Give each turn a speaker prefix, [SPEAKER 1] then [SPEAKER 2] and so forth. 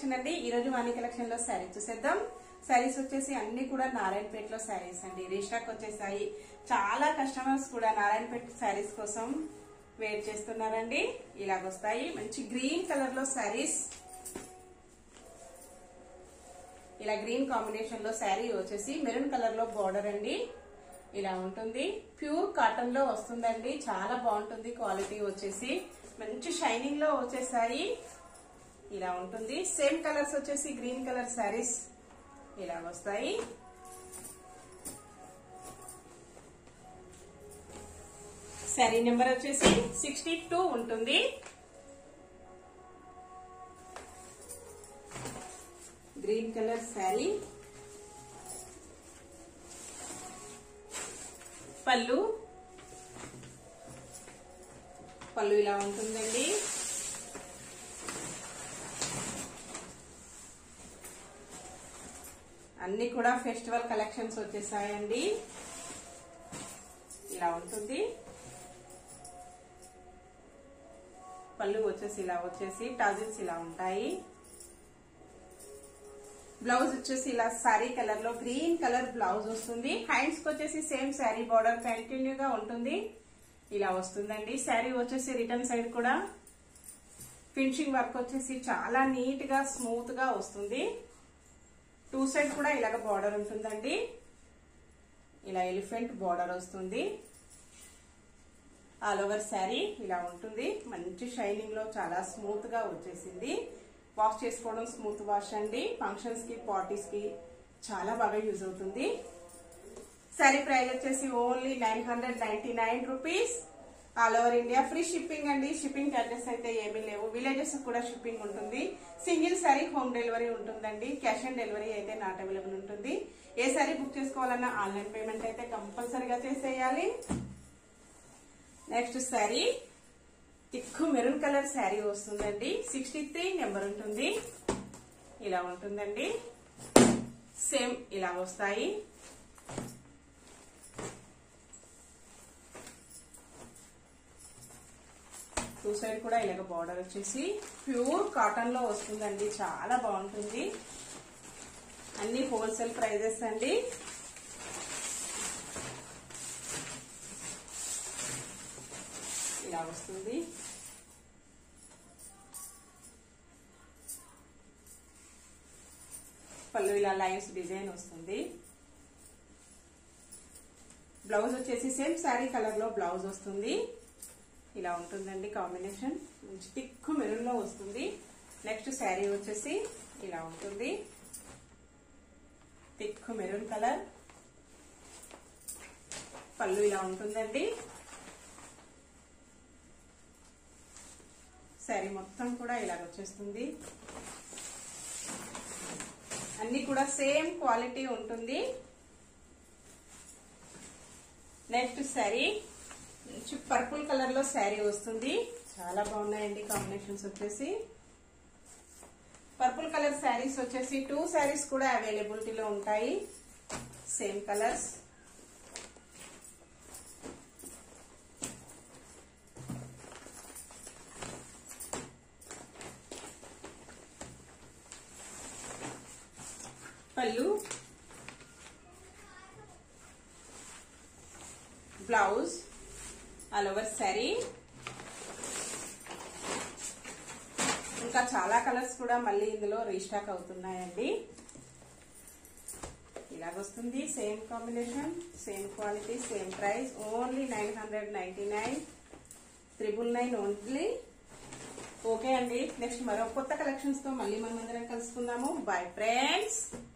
[SPEAKER 1] collection అండి ఈ రోజు వాణి కలెక్షన్ లో శారీస్ చూసేద్దాం శారీస్ వచ్చేసి అన్ని కూడా నారాయణపేట లో శారీస్ అండి రీస్టాక్ వచ్చేసాయి చాలా కస్టమర్స్ కూడా నారాయణపేట శారీస్ కోసం వెయిట్ చేస్తున్నారండి ఇలాగొస్తాయి మంచి గ్రీన్ కలర్ లో శారీస్ ఇలా గ్రీన్ కాంబినేషన్ లో శారీ వచ్చేసి మెరూన్ కలర్ లో బార్డర్ అండి ఇలా ఉంటుంది ప్యూర్ కాటన్ లో వస్తుందండి చాలా బాగుంటుంది క్వాలిటీ వచ్చేసి మంచి షైనింగ్ లో వచ్చేసాయి ఇలా ఉంటుంది సేమ్ కలర్స్ వచ్చేసి గ్రీన్ కలర్ శారీస్ ఇలా వస్తాయి శారీ నెంబర్ వచ్చేసి సిక్స్టీ టూ ఉంటుంది గ్రీన్ కలర్ శారీ పళ్ళు పళ్ళు ఇలా ఉంటుందండి అన్ని కూడా ఫెస్టివల్ కలెక్షన్స్ వచ్చేసాయండి ఇలా ఉంటుంది పళ్ళు వచ్చేసి ఇలా వచ్చేసి టాజిల్స్ ఇలా ఉంటాయి బ్లౌజ్ వచ్చేసి ఇలా సారీ కలర్ లో గ్రీన్ కలర్ బ్లౌజ్ వస్తుంది హ్యాండ్స్ కి వచ్చేసి సేమ్ శారీ బార్డర్ కంటిన్యూ గా ఉంటుంది ఇలా వస్తుందండి శారీ వచ్చేసి రిటర్న్ సైడ్ కూడా ఫినిషింగ్ వర్క్ వచ్చేసి చాలా నీట్ గా స్మూత్ గా వస్తుంది టూ సైడ్ కూడా ఇలాగ బార్డర్ ఉంటుందండి ఇలా ఎలిఫెంట్ బార్డర్ వస్తుంది ఆల్ ఓవర్ శారీ ఇలా ఉంటుంది మంచి షైనింగ్ లో చాలా స్మూత్ గా వచ్చేసింది వాష్ చేసుకోవడం స్మూత్ వాష్ అండి ఫంక్షన్స్ కి పార్టీస్ కి చాలా బాగా యూజ్ అవుతుంది శారీ ప్రైస్ వచ్చేసి only nine hundred ninety nine rupees all over India free shipping అండి షిప్పింగ్ చార్జెస్ అయితే ఏమీ లేవు విలేజెస్ కూడా షిప్పింగ్ ఉంటుంది సింగిల్ శారీ హోమ్ డెలివరీ ఉంటుందండి క్యాష్ ఆన్ డెలివరీ అయితే నాట్ అవైలబుల్ ఉంటుంది ఏ శారీ బుక్ చేసుకోవాలన్నా ఆన్లైన్ పేమెంట్ అయితే కంపల్సరీగా చేసేయాలి next sari thick maroon color sari వస్తుందండి సిక్స్టీ త్రీ నెంబర్ ఉంటుంది ఇలా ఉంటుందండి సేమ్ ఇలా వస్తాయి టూ సైడ్ కూడా ఇలాగ బార్డర్ వచ్చేసి ప్యూర్ కాటన్ లో వస్తుందండి చాలా బాగుంటుంది అన్ని హోల్సేల్ ప్రైజెస్ అండి ఇలా వస్తుంది పళ్ళు ఇలా లైన్స్ డిజైన్ వస్తుంది బ్లౌజ్ వచ్చేసి సేమ్ శారీ కలర్ లో బ్లౌజ్ వస్తుంది ఇలా ఉంటుందండి కాంబినేషన్ మంచి తిక్కు మెరూన్ లో వస్తుంది నెక్స్ట్ శారీ వచ్చేసి ఇలా ఉంటుంది తిక్కు మెరూన్ కలర్ పళ్ళు ఇలా ఉంటుందండి శారీ మొత్తం కూడా ఇలాగ వచ్చేస్తుంది అన్ని కూడా సేమ్ క్వాలిటీ ఉంటుంది నెక్స్ట్ శారీ మంచి పర్పుల్ కలర్ లో శారీ వస్తుంది చాలా బాగున్నాయండి కాంబినేషన్స్ వచ్చేసి పర్పుల్ కలర్ శారీస్ వచ్చేసి టూ శారీస్ కూడా అవైలబిలిటీలో ఉంటాయి సేమ్ కలర్స్ పళ్ళు బ్లౌజ్ ఆల్ ఓవర్ శారీ ఇంకా చాలా కలర్స్ కూడా మళ్ళీ ఇందులో రీస్టాక్ అవుతున్నాయండి ఇలాగొస్తుంది same combination same quality same price only nine hundred ninety nine triple nine only okay అండి నెక్స్ట్ మరో కొత్త కలెక్షన్స్ తో మళ్ళీ మనం అందరం కలుసుకుందాము బై ఫ్రెండ్స్